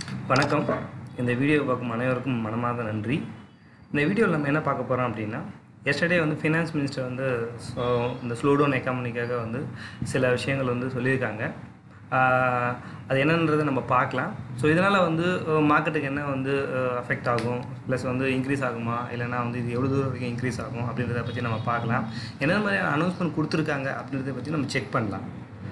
வணக்கம் இந்த வீடியோ பார்க்கும் அனைவருக்கும் மனமார்ந்த நன்றி இந்த வீடியோவில் நம்ம என்ன பார்க்க போகிறோம் அப்படின்னா எஸ்டர்டே வந்து ஃபினான்ஸ் மினிஸ்டர் வந்து ஸோ இந்த ஸ்லோடவுன் எக்கானமிக்காக வந்து சில விஷயங்கள் வந்து சொல்லியிருக்காங்க ஆஹ் அது என்னன்றதை நம்ம பார்க்கலாம் ஸோ இதனால் வந்து மார்க்கெட்டுக்கு என்ன வந்து அஃபெக்ட் ஆகும் ப்ளஸ் வந்து இன்க்ரீஸ் ஆகுமா இல்லைனா வந்து இது எவ்வளோ தூரம் வரைக்கும் இன்க்ரீஸ் ஆகும் அப்படின்றத பற்றி நம்ம பார்க்கலாம் என்னென்ன மாதிரியான அனௌன்ஸ்மெண்ட் கொடுத்துருக்காங்க அப்படின்றத பற்றி நம்ம செக் பண்ணலாம்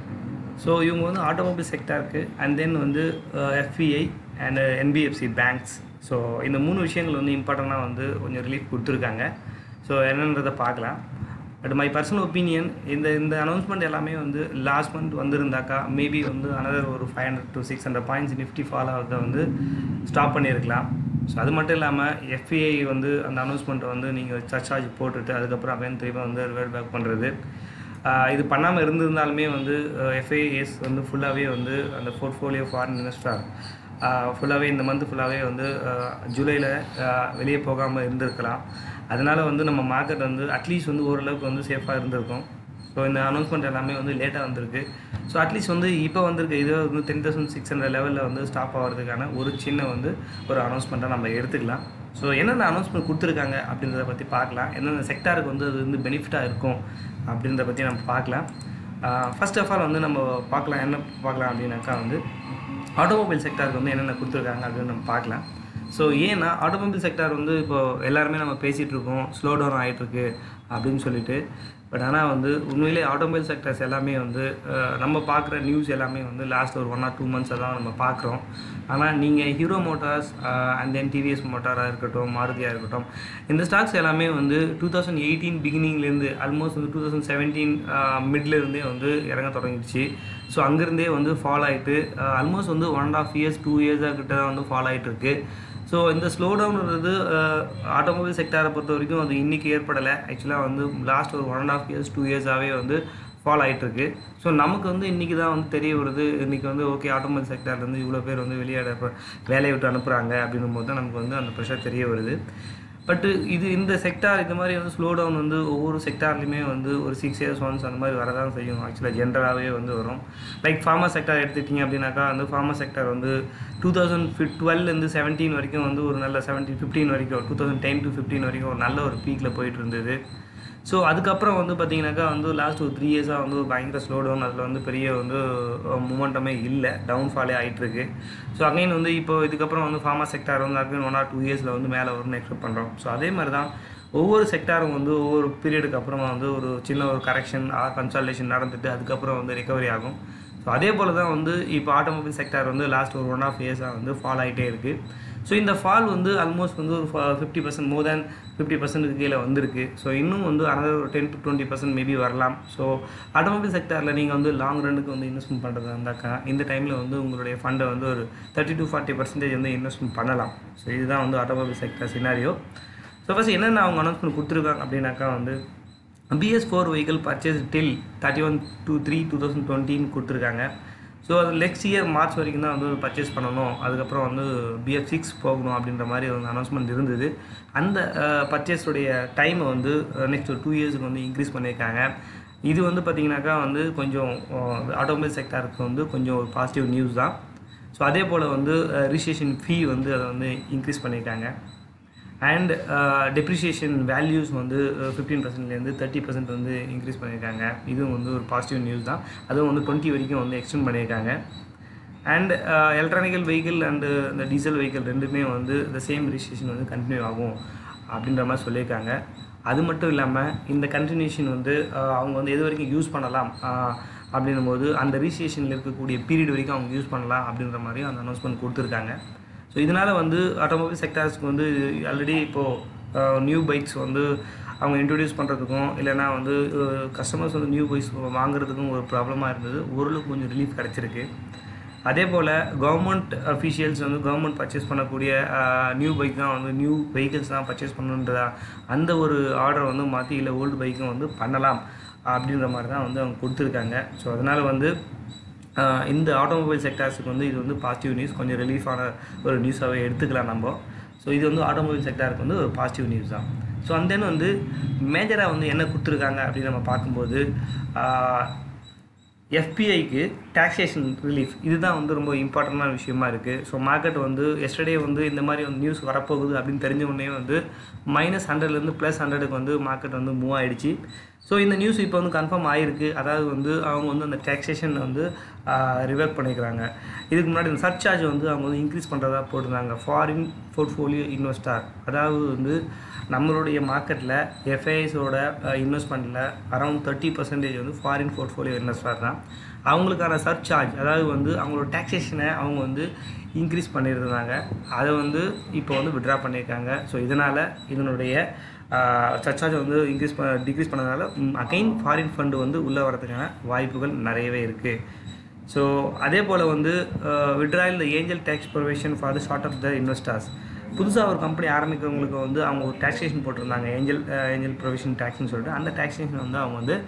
ஸோ இவங்க வந்து ஆட்டோமொபைல் செக்டாருக்கு அண்ட் தென் வந்து FPI and NBFC banks so இந்த மூணு விஷயங்கள் வந்து இம்பார்ட்டண்ட்டாக வந்து கொஞ்சம் ரிலீஃப் கொடுத்துருக்காங்க ஸோ என்னன்றதை பார்க்கலாம் பட் மை பர்சனல் ஒப்பீனியன் இந்த இந்த அனௌன்ஸ்மெண்ட் எல்லாமே வந்து லாஸ்ட் மந்த் வந்திருந்தாக்கா மேபி வந்து அனதர் ஒரு five hundred to six hundred points Nifty fall ஆகிறத வந்து ஸ்டாப் பண்ணியிருக்கலாம் ஸோ அது மட்டும் இல்லாமல் எஃபிஐ வந்து அந்த அனௌன்ஸ்மெண்ட்டை வந்து நீங்கள் சர்ச்சார்ஜ் போட்டுட்டு அதுக்கப்புறம் அவன் திரும்ப வந்து ரிவர்ட் பேக் பண்ணுறது ஆஹ் இது பண்ணாமல் இருந்திருந்தாலுமே வந்து எஃப்ஐஎஸ் வந்து ஃபுல்லாகவே வந்து அந்த போர்ட்ஃபோலியோ ஃபாரின் இன்வெஸ்டர் ஃபுல்லாகவே இந்த மந்த் ஃபுல்லாகவே வந்து ஜூலையில் வெளியே போகாமல் இருந்திருக்கலாம் அதனால் வந்து நம்ம மார்க்கெட் வந்து அட்லீஸ்ட் வந்து ஓரளவுக்கு வந்து சேஃபாக இருந்திருக்கும் ஸோ இந்த அனௌன்ஸ்மெண்ட் எல்லாமே வந்து லேட்டாக வந்திருக்கு ஸோ அட்லீஸ்ட் வந்து இப்போ வந்திருக்கு இது வந்து டென் தௌசண்ட் சிக்ஸ் ஹண்ட்ரட் லெவலில் வந்து ஸ்டாப் ஆகிறதுக்கான ஒரு சின்ன வந்து ஒரு அனௌன்ஸ்மெண்ட்டாக நம்ம எடுத்துக்கலாம் ஸோ என்னென்ன அனௌன்ஸ்மெண்ட் கொடுத்துருக்காங்க அப்படின்றத பற்றி பார்க்கலாம் என்னென்ன செக்டாருக்கு வந்து அது வந்து பெனிஃபிட்டாக இருக்கும் அப்படின்றத பற்றி நம்ம பார்க்கலாம் ஃபர்ஸ்ட் ஆஃப் ஆல் வந்து நம்ம பார்க்கலாம் என்ன பார்க்கலாம் அப்படின்னாக்கா வந்து ஆட்டோமொபைல் செக்டாருக்கு வந்து என்னென்ன கொடுத்துருக்காங்க அப்படின்னு நம்ம பார்க்கலாம் ஸோ ஏன்னா ஆட்டோமொபைல் செக்டார் வந்து இப்போ எல்லாருமே நம்ம பேசிகிட்டு இருக்கோம் ஸ்லோ டவுன் ஆகிட்டுருக்கு அப்படின்னு சொல்லிட்டு பட் ஆனால் வந்து உண்மையிலே ஆட்டோமொபைல் செக்டர்ஸ் எல்லாமே வந்து அஹ், நம்ம பார்க்குற நியூஸ் எல்லாமே வந்து லாஸ்ட் ஒரு ஒன் ஆர் டூ மந்த்ஸாக தான் நம்ம பார்க்குறோம் ஆனால் நீங்கள் Hero Motors and then TVS மோட்டாராக இருக்கட்டும் மாருதியாக இருக்கட்டும் இந்த ஸ்டாக்ஸ் எல்லாமே வந்து டூ தௌசண்ட் எயிட்டீன் பிகினிங்லேருந்து ஆல்மோஸ்ட் வந்து டூ தௌசண்ட் செவன்டீன் மிட்லேருந்தே வந்து இறங்க தொடங்கிடுச்சு ஸோ அங்கேருந்தே வந்து ஃபால் ஆகிட்டு ஆல்மோஸ்ட் வந்து one and half years two இயர்ஸாக கிட்ட தான் வந்து ஃபால் ஆகிட்டு இருக்கு ஸோ இந்த ஸ்லோ டவுன்றது ஆட்டோமொபைல் செக்டாரை பொறுத்த வரைக்கும் அது இன்றைக்கி ஏற்படலை ஆக்சுவலாக வந்து லாஸ்ட் ஒரு one and half years two இயர்ஸாகவே வந்து ஃபால் ஆகிட்டுருக்கு ஸோ நமக்கு வந்து இன்றைக்கி தான் வந்து தெரிய வருது இன்றைக்கி வந்து ஓகே ஆட்டோமொபைல் செக்டார்லேருந்து இவ்வளோ பேர் வந்து வெளியாட வேலையை விட்டு அனுப்புகிறாங்க அப்படின்னும் போது தான் நமக்கு வந்து அந்த ப்ரெஷர் தெரிய வருது பட்டு இது இந்த செக்டார் இந்த மாதிரி வந்து ஸ்லோ டவுன் வந்து ஒவ்வொரு செக்டார்லையுமே வந்து ஒரு சிக்ஸ் இயர்ஸ் ஒன்ஸ் அந்த மாதிரி வரதான் செய்யும் ஆக்சுவலாக ஜென்ரலாகவே வந்து வரும் லைக் ஃபார்மா செக்டார் எடுத்துக்கிட்டிங்க அப்படின்னாக்கா வந்து ஃபார்மா செக்டார் வந்து டூ தௌசண்ட் ஃபிஃப்ட் டுவெல்லேருந்து செவன்டீன் வரைக்கும் வந்து ஒரு நல்ல செவன்டீன் ஃபிஃப்டீன் வரைக்கும் two thousand ten to fifteen வரைக்கும் ஒரு நல்ல ஒரு பீக்கில் போயிட்டு இருந்தது ஸோ அதுக்கப்புறம் வந்து பார்த்தீங்கன்னாக்கா வந்து லாஸ்ட் ஒரு த்ரீ இயர்ஸாக வந்து ஒரு பயங்கர ஸ்லோ டவுன் அதில் வந்து பெரிய வந்து மூமெண்டமே இல்லை டவுன்ஃபாலே ஆகிட்டுருக்கு ஸோ அகைன் வந்து இப்போ இதுக்கப்புறம் வந்து ஃபார்மா செக்டார் வந்து அகைன் ஒன் ஆர் டூ இயர்ஸில் வந்து மேலே வரும்னு எக்ஸ்பெக்ட் பண்ணுறோம் ஸோ அதே மாதிரி தான் ஒவ்வொரு செக்டாரும் வந்து ஒவ்வொரு பீரியடுக்கு அப்புறமா வந்து ஒரு சின்ன ஒரு கரெக்ஷன் ஆர் கன்சல்டேஷன் நடந்துட்டு அதுக்கப்புறம் வந்து ரெக்கவரி ஆகும் ஸோ அதே போல் தான் வந்து இப்போ ஆட்டோமொபைல் செக்டார் வந்து லாஸ்ட் ஒரு ஒன் ஆஃப் இயர்ஸாக வந்து ஃபால் ஆகிட்டே இருக்குது ஸோ இந்த ஃபால் வந்து ஆல்மோஸ்ட் வந்து ஒரு fifty percent more than fifty பர்சன்ட்டுக்கு கீழே வந்திருக்கு ஸோ இன்னும் வந்து அனதர் ஒரு ten to twenty percent maybe வரலாம் ஸோ ஆட்டோமொபைல் செக்டாரில் நீங்கள் வந்து லாங் ரன்னுக்கு வந்து இன்வெஸ்ட்மெண்ட் பண்ணுறதா இருந்தாக்கா இந்த டைமில் வந்து உங்களுடைய ஃபண்டை வந்து ஒரு தேர்ட்டி டு ஃபார்ட்டி பர்சன்டேஜ் வந்து இன்வெஸ்ட்மெண்ட் பண்ணலாம் ஸோ இதுதான் வந்து automobile sector scenario so first என்னென்ன அவங்க அனௌன்ஸ்மெண்ட் கொடுத்துருக்காங்க அப்படின்னாக்கா வந்து BS four vehicle purchase till thirty one two three two thousand டுவெண்ட்டின்னு கொடுத்துருக்காங்க ஸோ அது நெக்ஸ்ட் இயர் மார்ச் வரைக்கும் தான் வந்து பர்ச்சேஸ் பண்ணணும் அதுக்கப்புறம் வந்து பிஎஃப் சிக்ஸ் போகணும் அப்படின்ற மாதிரி ஒரு அனௌன்ஸ்மெண்ட் இருந்தது அந்த பர்ச்சேஸுடைய டைமை வந்து நெக்ஸ்ட் ஒரு டூ இயர்ஸுக்கு வந்து இன்க்ரீஸ் பண்ணியிருக்காங்க இது வந்து பார்த்திங்கனாக்கா வந்து கொஞ்சம் ஆட்டோமொபைல் செக்டாருக்கு வந்து கொஞ்சம் ஒரு பாசிட்டிவ் நியூஸ் தான் ஸோ அதே போல் வந்து ரிஜிஸ்ட்ரேஷன் ஃபீ வந்து அதை வந்து இன்க்ரீஸ் பண்ணியிருக்காங்க அண்ட் டெப்ரிசியேஷன் வேல்யூஸ் வந்து ஃபிஃப்டீன் பர்சன்ட்லேருந்து தேர்ட்டி பர்சன்ட் வந்து இன்க்ரீஸ் பண்ணியிருக்காங்க இதுவும் வந்து ஒரு பாசிட்டிவ் நியூஸ் தான் அதுவும் வந்து டுவெண்ட்டி வரைக்கும் வந்து எக்ஸ்டெண்ட் பண்ணியிருக்காங்க அண்ட் எலக்ட்ரானிக்கல் வெஹிக்கிள் அண்டு இந்த டீசல் வெஹிக்கிள் ரெண்டுமே வந்து இந்த சேம் ரிஜிஸ்ட்ரேஷன் வந்து கண்டினியூ ஆகும் அப்படின்ற மாதிரி சொல்லியிருக்காங்க அது மட்டும் இல்லாமல் இந்த கண்டினியூஷன் வந்து அஹ், அவங்க வந்து எது வரைக்கும் யூஸ் பண்ணலாம் அஹ், அப்படின்னும் போது அந்த ரிஜிஸ்ட்ரேஷனில் இருக்கக்கூடிய பீரியட் வரைக்கும் அவங்க யூஸ் பண்ணலாம் அப்படின்ற மாதிரியும் அந்த அனௌன்ஸ்மெண்ட் கொடுத்துருக்காங்க ஸோ இதனால் வந்து ஆட்டோமொபைல் செக்டார்ஸ்க்கு வந்து ஆல்ரெடி இப்போது நியூ பைக்ஸ் வந்து அவங்க இன்ட்ரடியூஸ் பண்ணுறதுக்கும் இல்லைனா வந்து கஸ்டமர்ஸ் வந்து நியூ பைக்ஸ் வாங்குறதுக்கும் ஒரு ப்ராப்ளமாக இருந்தது ஓரளவுக்கு கொஞ்சம் ரிலீஃப் கிடச்சிருக்கு அதே போல் கவர்மெண்ட் அஃபீஷியல்ஸ் வந்து கவர்மெண்ட் பர்ச்சேஸ் பண்ணக்கூடிய நியூ பைக் தான் வந்து நியூ வெஹிக்கிள்ஸ் தான் பர்ச்சேஸ் பண்ணணுன்ற அந்த ஒரு ஆர்டரை வந்து மாற்றி இல்லை ஓல்டு பைக்கும் வந்து பண்ணலாம் அப்படின்ற மாதிரி தான் வந்து அவங்க கொடுத்துருக்காங்க ஸோ அதனால் வந்து ஆஹ் இந்த ஆட்டோமொபைல் செக்டார்ஸுக்கு வந்து இது வந்து பாசிட்டிவ் நியூஸ் கொஞ்சம் ரிலீஃபான ஒரு நியூஸாகவே எடுத்துக்கலாம் நம்ம ஸோ இது வந்து ஆட்டோமொபைல் செக்டாருக்கு வந்து ஒரு பாசிட்டிவ் நியூஸ் தான் ஸோ அந்த தென் வந்து மேஜராக வந்து என்ன கொடுத்துருக்காங்க அப்படின்னு நம்ம பார்க்கும்போது ஆஹ் எஃபிஐக்கு டாக்ஸேஷன் ரிலீஃப் இதுதான் வந்து ரொம்ப இம்பார்ட்டண்டான விஷயமா இருக்குது ஸோ மார்க்கெட் வந்து எஸ்டர்டே வந்து இந்த மாதிரி வந்து நியூஸ் வரப்போகுது அப்படின்னு தெரிஞ்ச உடனே வந்து மைனஸ் ஹண்ட்ரட்லேருந்து ப்ளஸ் ஹண்ட்ரடுக்கு வந்து மார்க்கெட் வந்து மூவ் ஆயிடுச்சு ஸோ இந்த நியூஸ் இப்போ வந்து கன்ஃபார்ம் ஆகிருக்கு அதாவது வந்து அவங்க வந்து அந்த டாக்ஸேஷன் வந்து ரிவர்ட் பண்ணிக்கிறாங்க இதுக்கு முன்னாடி இந்த சர்சார்ஜ் வந்து அவங்க வந்து இன்க்ரீஸ் பண்ணுறதா போட்டிருந்தாங்க ஃபாரின் போர்ட்ஃபோலியோ இன்வெஸ்டார் அதாவது வந்து நம்மளுடைய மார்க்கெட்டில் எஃப்ஐஎஸோட இன்வெஸ்ட்மெண்ட்டில் அரௌண்ட் தேர்ட்டி பர்சன்டேஜ் வந்து ஃபாரின் போர்ட்ஃபோலியோ இன்வெஸ்டார் தான் அவங்களுக்கான சர்சார்ஜ் அதாவது வந்து அவங்களோட டாக்ஸேஷனை அவங்க வந்து இன்க்ரீஸ் பண்ணியிருந்தாங்க அதை வந்து இப்போ வந்து விட்ரா பண்ணியிருக்காங்க ஸோ இதனால் இதனுடைய சர்சார்ஜ் வந்து இன்க்ரீஸ் பண்ண டிக்ரீஸ் பண்ணதுனால அகைன் ஃபாரின் ஃபண்டு வந்து உள்ளே வரதுக்கான வாய்ப்புகள் நிறையவே இருக்குது ஸோ அதே போல் வந்து withdrawal the angel tax provision for the short of the investors புதுசாக ஒரு கம்பெனி ஆரம்பிக்கிறவங்களுக்கு வந்து அவங்க ஒரு டேக்ஸேஷன் போட்டிருந்தாங்க ஏஞ்சல் ஏஞ்சல் ப்ரொவிஷன் டேக்ஸ்னு சொல்லிட்டு அந்த டேக்ஸேஷனை வந்து அவங்க வந்து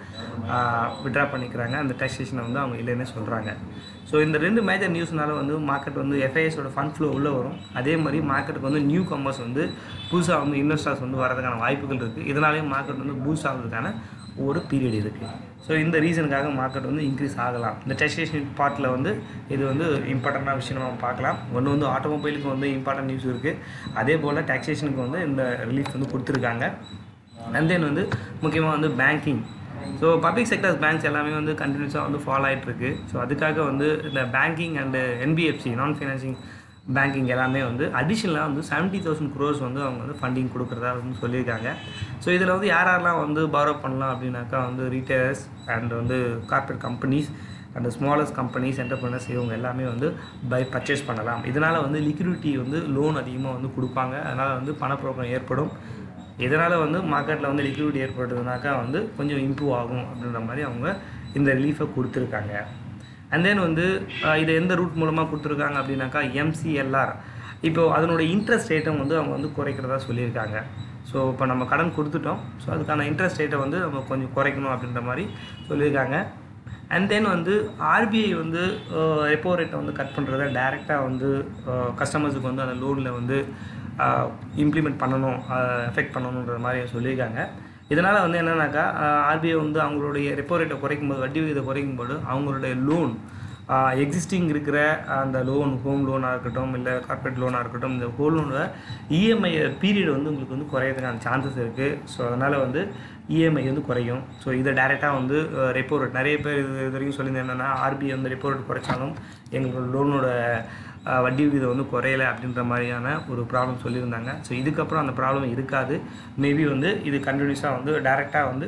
விட்ரா பண்ணிக்கிறாங்க அந்த டேக்ஸேஷனை வந்து அவங்க இல்லைன்னு சொல்கிறாங்க ஸோ இந்த ரெண்டு மேஜர் நியூஸ்னால வந்து மார்க்கெட் வந்து எஃப்ஐஎஸோட ஃபண்ட் ஃப்ளோ உள்ளே வரும் அதே மாதிரி மார்க்கெட்டுக்கு வந்து நியூ கமர்ஸ் வந்து புதுசாக வந்து இன்வெஸ்டர்ஸ் வந்து வரதுக்கான வாய்ப்புகள் இருக்குது இதனாலேயே மார்க்கெட் வந்து பூஸ்ட் ஆகிறதுக்கான ஒரு பீரியட் இருக்குது ஸோ இந்த ரீசனுக்காக மார்க்கெட் வந்து இன்க்ரீஸ் ஆகலாம் இந்த டெக்ஸ்டேஷன் பார்ட்டில் வந்து இது வந்து இம்பார்ட்டண்டான விஷயம் நம்ம பார்க்கலாம் ஒன்று வந்து ஆட்டோமொபைலுக்கு வந்து இம்பார்ட்டன்ட் நியூஸ் இருக்குது அதே போல் டாக்ஸேஷனுக்கு வந்து இந்த ரிலீஃப் வந்து கொடுத்துருக்காங்க அண்ட் தென் வந்து முக்கியமாக வந்து banking so public sectors banks எல்லாமே வந்து கண்டினியூஸாக வந்து ஃபாலோ ஆகிட்டுருக்கு ஸோ அதுக்காக வந்து இந்த banking and NBFC non financing banking எல்லாமே வந்து அடிஷ்னலாக வந்து செவன்ட்டி தௌசண்ட் க்ரோர்ஸ் வந்து அவங்க வந்து ஃபண்டிங் கொடுக்குறதா வந்து சொல்லியிருக்காங்க ஸோ இதில் வந்து யார் யாரெல்லாம் வந்து பாரோ பண்ணலாம் அப்படின்னாக்கா வந்து ரீட்டைலர்ஸ் அண்ட் வந்து corporate companies and smallest companies entrepreneurs இவங்க எல்லாமே வந்து பை பர்ச்சேஸ் பண்ணலாம் இதனால் வந்து லிக்விடிட்டி வந்து லோன் அதிகமாக வந்து கொடுப்பாங்க அதனால் வந்து பணப்புழக்கம் ஏற்படும் இதனால் வந்து மார்க்கெட்டில் வந்து லிக்விடிட்டி ஏற்படுறதுனாக்கா வந்து கொஞ்சம் இம்ப்ரூவ் ஆகும் அப்படின்ற மாதிரி அவங்க இந்த ரிலீஃபை கொடுத்துருக்காங்க அண்ட் தென் வந்து அஹ், இதை எந்த ரூட் மூலமாக கொடுத்துருக்காங்க அப்படின்னாக்கா எம்சிஎல்ஆர் இப்போ அதனுடைய இன்ட்ரெஸ்ட் ரேட்டும் வந்து அவங்க வந்து குறைக்கிறதா சொல்லியிருக்காங்க ஸோ இப்போ நம்ம கடன் கொடுத்துட்டோம் ஸோ அதுக்கான இன்ட்ரெஸ்ட் ரேட்டை வந்து நம்ம கொஞ்சம் குறைக்கணும் அப்படின்ற மாதிரி சொல்லியிருக்காங்க அண்ட் தென் வந்து ஆர்பிஐ வந்து ரெப்போ ரேட்டை வந்து கட் பண்ணுறத டைரெக்டாக வந்து கஸ்டமர்ஸுக்கு வந்து அந்த லோனில் வந்து இம்ப்ளிமெண்ட் பண்ணணும் எஃபெக்ட் பண்ணணுன்ற மாதிரி சொல்லியிருக்காங்க இதனால் வந்து என்னன்னாக்கா ஆர்பிஐ வந்து அவங்களுடைய ரெப்போ ரேட்டை குறைக்கும் போது வட்டி விகிதத்தை குறைக்கும் போது அவங்களுடைய லோன் எக்ஸிஸ்டிங் இருக்கிற அந்த லோன் ஹோம் லோனாக இருக்கட்டும் இல்லை கார்பரேட் லோனாக இருக்கட்டும் இந்த ஹோம் லோனோட இஎம்ஐ பீரியட் வந்து உங்களுக்கு வந்து குறையிறதுக்கான சான்சஸ் இருக்குது ஸோ அதனால் வந்து இஎம்ஐ வந்து குறையும் ஸோ இதை டேரெக்டாக வந்து ரெப்போ ரேட் நிறைய பேர் இது இது வரைக்கும் சொல்லியிருந்தேன் என்னென்னா ஆர்பிஐ வந்து ரெப்போ ரேட் குறைச்சாலும் எங்களோட லோனோட அஹ், வட்டி விகிதம் வந்து குறையலை அப்படின்ற மாதிரியான ஒரு ப்ராப்ளம் சொல்லியிருந்தாங்க ஸோ இதுக்கப்புறம் அந்த ப்ராப்ளம் இருக்காது மேபி வந்து இது கண்டினியூஸாக வந்து டேரெக்டாக வந்து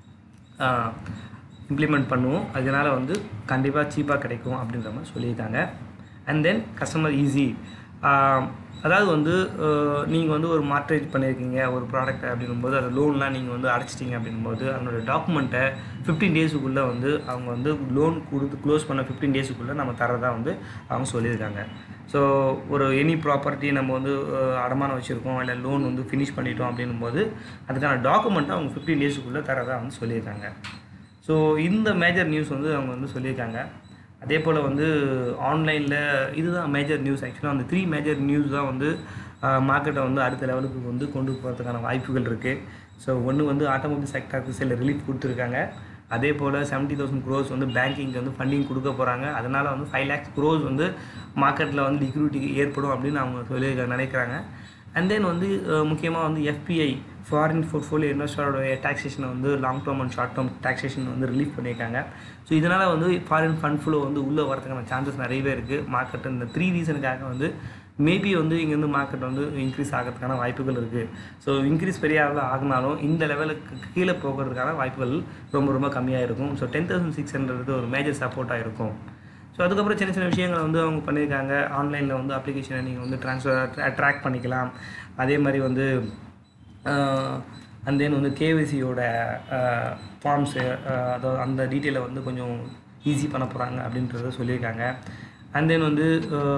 இம்ப்ளிமெண்ட் பண்ணுவோம் அதனால் வந்து கண்டிப்பாக சீப்பாக கிடைக்கும் அப்படின்ற மாதிரி சொல்லியிருக்காங்க அண்ட் தென் கஸ்டமர் ஈஸி அதாவது வந்து நீங்கள் வந்து ஒரு மார்ட்ரேஜ் பண்ணியிருக்கீங்க ஒரு ப்ராடக்ட் அப்படிங்கும்போது அது லோன்லாம் நீங்கள் வந்து அடைச்சிட்டிங்க அப்படிங்கும்போது அதனோட டாக்குமெண்ட்டை ஃபிஃப்டீன் டேஸுக்குள்ளே வந்து அவங்க வந்து லோன் கொடுத்து க்ளோஸ் பண்ண ஃபிஃப்டீன் டேஸுக்குள்ளே நம்ம தரதா வந்து அவங்க சொல்லியிருக்காங்க ஸோ ஒரு எனி ப்ராப்பர்ட்டி நம்ம வந்து அஹ், அடமானம் வச்சுருக்கோம் இல்லை லோன் வந்து ஃபினிஷ் பண்ணிட்டோம் அப்படின்னும்போது அதுக்கான டாக்குமெண்ட்டை அவங்க ஃபிஃப்டீன் டேஸுக்குள்ளே தரதா வந்து சொல்லியிருக்காங்க ஸோ இந்த மேஜர் நியூஸ் வந்து அவங்க வந்து சொல்லியிருக்காங்க அதே போல் வந்து ஆன்லைனில் இதுதான் மேஜர் நியூஸ் ஆக்சுவலாக அந்த த்ரீ மேஜர் நியூஸ் தான் வந்து மார்க்கெட்டை வந்து அடுத்த லெவலுக்கு வந்து கொண்டு போகிறதுக்கான வாய்ப்புகள் இருக்குது ஸோ ஒன்று வந்து ஆட்டோமொபைல் செக்டருக்கு சில ரிலீஃப் கொடுத்துருக்காங்க அதே போல் செவன்ட்டி தௌசண்ட் க்ரோஸ் வந்து பேங்கிங்க்கு வந்து ஃபண்டிங் கொடுக்க போகிறாங்க அதனால் வந்து ஃபைவ் லேக்ஸ் க்ரோஸ் வந்து மார்க்கெட்டில் வந்து லிக்விடிட்டி ஏற்படும் அப்படின்னு அவங்க சொல்லி நினைக்கிறாங்க அண்ட் தென் வந்து முக்கியமாக வந்து எஃபிஐ ஃபாரின் போர்ட்ஃபோலியோ இன்வெஸ்டரோட டாக்ஸேஷனை வந்து long term and short term taxation வந்து ரிலீஃப் பண்ணியிருக்காங்க ஸோ இதனால் வந்து ஃபாரின் ஃபண்ட் ஃப்ளோ வந்து உள்ளே வரதுக்கான சான்சஸ் நிறையவே இருக்குது மார்க்கெட் இந்த த்ரீ ரீசனுக்காக வந்து மேபி வந்து இங்கேருந்து மார்க்கெட் வந்து இன்க்ரீஸ் ஆகிறதுக்கான வாய்ப்புகள் இருக்குது ஸோ இன்க்ரீஸ் பெரிய அளவில் ஆகினாலும் இந்த லெவலுக்கு கீழே போகிறதுக்கான வாய்ப்புகள் ரொம்ப ரொம்ப கம்மியாக இருக்கும் so ten thousand six hundred ஒரு மேஜர் சப்போர்ட்டாக இருக்கும் ஸோ அதுக்கப்புறம் சின்ன சின்ன விஷயங்களை வந்து அவங்க பண்ணியிருக்காங்க ஆன்லைனில் வந்து அப்ளிகேஷனை நீங்கள் வந்து ட்ரான்ஸ்ஃபர் ட்ராக் பண்ணிக்கலாம் அதே மாதிரி வந்து அண்ட் தென் வந்து கேவிசியோட ஃபார்ம்ஸு அதாவது அந்த டீட்டெயிலை வந்து கொஞ்சம் ஈஸி பண்ண போகிறாங்க அப்படின்றத சொல்லியிருக்காங்க அண்ட் தென் வந்து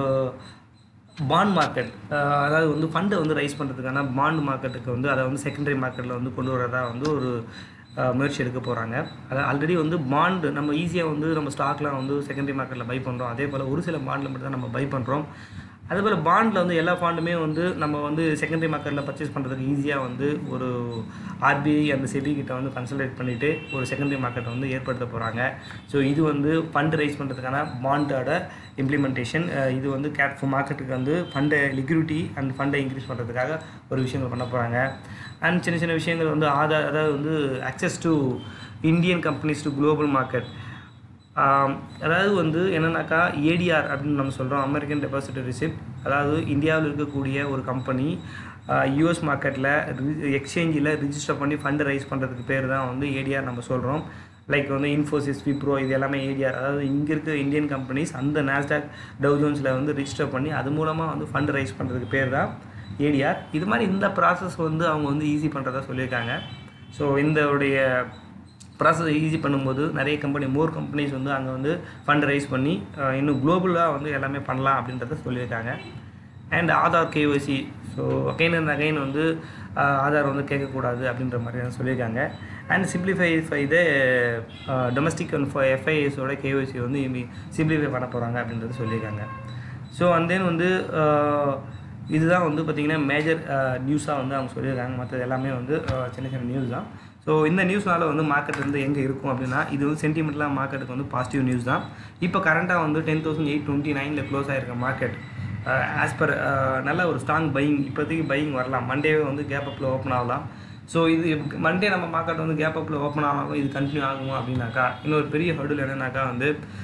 பாண்ட் மார்க்கெட் அதாவது வந்து ஃபண்டை வந்து ரைஸ் பண்ணுறதுக்கான பாண்ட் மார்க்கெட்டுக்கு வந்து அதை வந்து செகண்டரி மார்க்கெட்டில் வந்து கொண்டு வரதா வந்து ஒரு அஹ், முயற்சி எடுக்க போகிறாங்க அதாவது ஆல்ரெடி வந்து பாண்டு நம்ம ஈஸியாக வந்து நம்ம ஸ்டாக்லாம் வந்து செகண்டரி மார்க்கெட்டில் பை பண்ணுறோம் அதே போல் ஒரு சில பாண்டில் மட்டும் தான் நம்ம பை பண்ணுறோம் அதுபோல் பாண்டில் வந்து எல்லா ஃபாண்டுமே வந்து நம்ம வந்து செகண்டரி மார்க்கெட்டில் பர்ச்சேஸ் பண்ணுறதுக்கு ஈஸியாக வந்து ஒரு ஆர்பிஐ அந்த செபி கிட்ட வந்து கன்சல்டேட் பண்ணிவிட்டு ஒரு செகண்டரி மார்க்கெட்டை வந்து ஏற்படுத்த போகிறாங்க ஸோ இது வந்து ஃபண்டு ரைஸ் பண்ணுறதுக்கான பாண்டோட இம்ப்ளிமெண்டேஷன் இது வந்து கேட் மார்க்கெட்டுக்கு வந்து ஃபண்டை லிக்விடிட்டி அண்ட் ஃபண்டை இன்க்ரீஸ் பண்ணுறதுக்காக ஒரு விஷயங்கள் பண்ண போகிறாங்க அண்ட் சின்ன சின்ன விஷயங்கள் வந்து ஆதார் அதாவது வந்து access to Indian companies to global market ஆம், அதாவது வந்து என்னன்னாக்கா ஏடிஆர் அப்படின்னு நம்ம சொல்கிறோம் அமெரிக்கன் டெபாசிட்டரி ரிசிப்ட் அதாவது இந்தியாவில் இருக்கக்கூடிய ஒரு கம்பெனி யூஎஸ் மார்க்கெட்டில் எக்ஸ்சேஞ்சில் ரிஜிஸ்டர் பண்ணி ஃபண்டு ரைஸ் பண்ணுறதுக்கு பேர் தான் வந்து ஏடிஆர் நம்ம சொல்கிறோம் லைக் வந்து இன்ஃபோசிஸ் விப்ரோ இது எல்லாமே ஏடிஆர் அதாவது இங்கே இருக்க இந்தியன் கம்பெனிஸ் அந்த நாஸ்டாக் டவுஜோன்ஸில் வந்து ரிஜிஸ்டர் பண்ணி அது மூலமாக வந்து ஃபண்டு ரைஸ் பண்ணுறதுக்கு பேர் தான் ஏடிஆர் இது மாதிரி இந்த ப்ராசஸ் வந்து அவங்க வந்து ஈஸி பண்ணுறதா சொல்லியிருக்காங்க ஸோ இந்த உடைய ப்ராசஸ் ஈஸி பண்ணும்போது நிறைய கம்பெனி மோர் கம்பெனிஸ் வந்து அங்கே வந்து ஃபண்ட் ரைஸ் பண்ணி அஹ், இன்னும் குளோபலாக வந்து எல்லாமே பண்ணலாம் அப்படின்றத சொல்லியிருக்காங்க and Aadhaar KYC so again and again வந்து அஹ், ஆதார் வந்து கேட்கக்கூடாது அப்படின்ற மாதிரி தான் சொல்லியிருக்காங்க அண்ட் சிம்பிளிஃபை ஃபை த டொமஸ்டிக் அண்ட் எஃப்ஐஎஸோட கேஒசி வந்து சிம்பிளிஃபை பண்ண போகிறாங்க அப்படின்றது சொல்லியிருக்காங்க ஸோ அண்ட் தென் வந்து அஹ், இதுதான் வந்து பார்த்திங்கன்னா மேஜர் நியூஸாக வந்து அவங்க சொல்லியிருக்காங்க மற்றது எல்லாமே வந்து அஹ், சின்ன சின்ன நியூஸ் தான் ஸோ இந்த நியூஸ்னால வந்து மார்க்கெட் வந்து எங்கே இருக்கும் அப்படின்னா இது வந்து சென்டிமெண்ட்லாம் மார்க்கெட்டுக்கு வந்து பாசிட்டிவ் நியூஸ் தான் இப்போ கரண்ட்டாக வந்து டென் தௌசண்ட் எயிட் டுவெண்ட்டி நைனில் க்ளோஸ் ஆகிருக்க மார்க்கெட் ஆஸ் பர் நல்ல ஒரு ஸ்ட்ராங் பையிங் இப்போதைக்கு பையிங் வரலாம் மண்டேவே வந்து கேப் அப்பில் ஓப்பன் ஆகலாம் ஸோ இது மண்டே நம்ம மார்க்கெட் வந்து கேப் அப்பில் ஓப்பன் ஆகும் இது கண்டினியூ ஆகும் அப்படின்னாக்கா இன்னொரு பெரிய ஹர்டில் என்னன்னாக்கா வந்து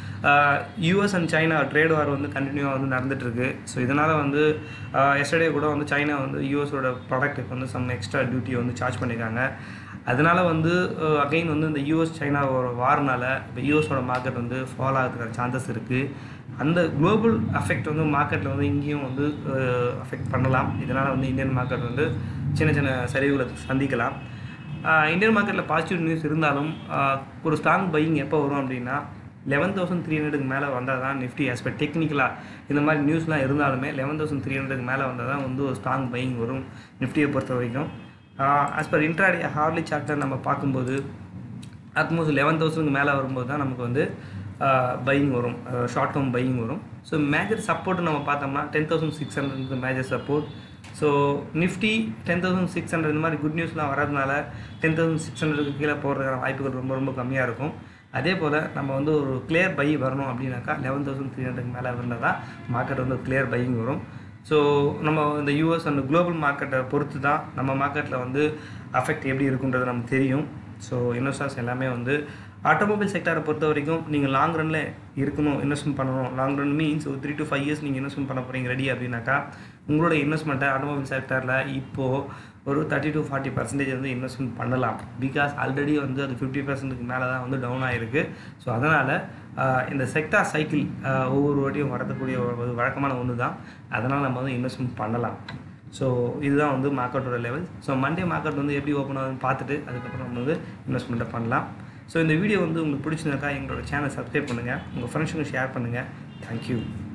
US and China trade war வந்து கண்டினியூவாக வந்து நடந்துட்டு இருக்கு ஸோ இதனால் வந்து எஸ்டர்டே கூட வந்து சைனா வந்து யூஎஸோட ப்ராடக்ட்டுக்கு வந்து சம் எக்ஸ்ட்ரா டியூட்டியை வந்து சார்ஜ் பண்ணியிருக்காங்க அதனால வந்து அகைன் வந்து இந்த யூஎஸ் சைனாவோட வார்னால இப்போ யூஎஸோட மார்க்கெட் வந்து ஃபால் ஆகிறதுக்கான சான்சஸ் இருக்குது அந்த குளோபல் அஃபெக்ட் வந்து மார்க்கெட்டில் வந்து இங்கேயும் வந்து அஃபெக்ட் பண்ணலாம் இதனால் வந்து இந்தியன் மார்க்கெட் வந்து சின்ன சின்ன சரிவுகளை சந்திக்கலாம் ஆஹ் இந்தியன் மார்க்கெட்டில் பாசிட்டிவ் நியூஸ் இருந்தாலும் ஆஹ் ஒரு ஸ்ட்ராங் பையிங் எப்போ வரும் அப்படின்னா லெவன் தௌசண்ட் த்ரீ ஹண்ட்ரடுக்கு மேலே வந்தால் தான் நிஃப்டி ஆஸ்பெக்ட் டெக்னிக்கலாக இந்த மாதிரி நியூஸ்லாம் இருந்தாலுமே லெவன் தௌசண்ட் த்ரீ ஹண்ட்ரடுக்கு மேலே வந்தால் தான் வந்து ஒரு ஸ்ட்ராங் பையிங் வரும் நிஃப்டியை பொறுத்த வரைக்கும் ஆஸ் பர் இன்ட்ராடே ஹார்லி சார்ட்டை நம்ம பார்க்கும்போது அட்மோஸ்ட் லெவன் தௌசண்ட்க்கு மேலே வரும்போது தான் நமக்கு வந்து பையிங் வரும் ஷார்ட் டேர்ம் பையிங் வரும் ஸோ மேஜர் சப்போர்ட் நம்ம பார்த்தோம்னா ten thousand six hundred major support so Nifty ten thousand six hundred இந்த மாதிரி குட் நியூஸ்லாம் வரதுனால டென் தௌசண்ட் சிக்ஸ் ஹண்ட்ரடுக்கு கீழே போகிறதுக்கான வாய்ப்புகள் ரொம்ப ரொம்ப கம்மியாக இருக்கும் அதே போல் நம்ம வந்து ஒரு கிளியர் பை வரணும் அப்படின்னாக்கா லெவன் தௌசண்ட் த்ரீ ஹண்ட்ரட் மேலே இருந்தால் தான் மார்க்கெட் வந்து கிளியர் பையிங் வரும் ஸோ நம்ம இந்த யூஎஸ் அண்ட் குளோபல் மார்க்கெட்டை பொறுத்து தான் நம்ம மார்க்கெட்டில் வந்து அஃபெக்ட் எப்படி இருக்குன்றது நமக்கு தெரியும் ஸோ இன்வெஸ்டர்ஸ் எல்லாமே வந்து ஆட்டோமொபைல் செக்டாரை பொறுத்த வரைக்கும் நீங்கள் லாங் ரனில் இருக்கணும் இன்வெஸ்ட்மெண்ட் பண்ணணும் லாங் ரன் மீன்ஸ் ஒரு த்ரீ டு ஃபைவ் இயர்ஸ் நீங்கள் இன்வெஸ்ட்மெண்ட் பண்ண போகிறீங்க ரெடி அப்படின்னாக்கா உங்களோட இன்வெஸ்ட்மெண்ட்டை ஆட்டோமொபைல் செக்டாரில் இப்போது ஒரு தேர்ட்டி டு ஃபார்ட்டி பர்சன்டேஜ் வந்து இன்வெஸ்ட்மெண்ட் பண்ணலாம் பிகாஸ் ஆல்ரெடி வந்து அது ஃபிஃப்டி பர்சன்ட்டுக்கு மேலே தான் வந்து டவுன் ஆகிருக்கு ஸோ அதனால் இந்த செக்டார் சைக்கிள் ஒவ்வொரு வாட்டியும் வரக்கூடிய ஒரு வழக்கமான ஒன்று தான் அதனால் நம்ம வந்து இன்வெஸ்ட்மெண்ட் பண்ணலாம் ஸோ இதுதான் வந்து மார்க்கெட்டோட லெவல் ஸோ மண்டே மார்க்கெட் வந்து எப்படி ஓப்பன் ஆகுதுன்னு பார்த்துட்டு அதுக்கப்புறம் நம்ம வந்து இன்வெஸ்ட்மெண்ட்டை பண்ணலாம் ஸோ இந்த வீடியோ வந்து உங்களுக்கு பிடிச்சிருந்தாக்கா எங்களோட சேனல் சப்ஸ்கிரைப் பண்ணுங்கள் உங்கள் ஃப்ரெண்ட்ஸுக்கு ஷேர் பண்ணுங்கள் தேங்க்யூ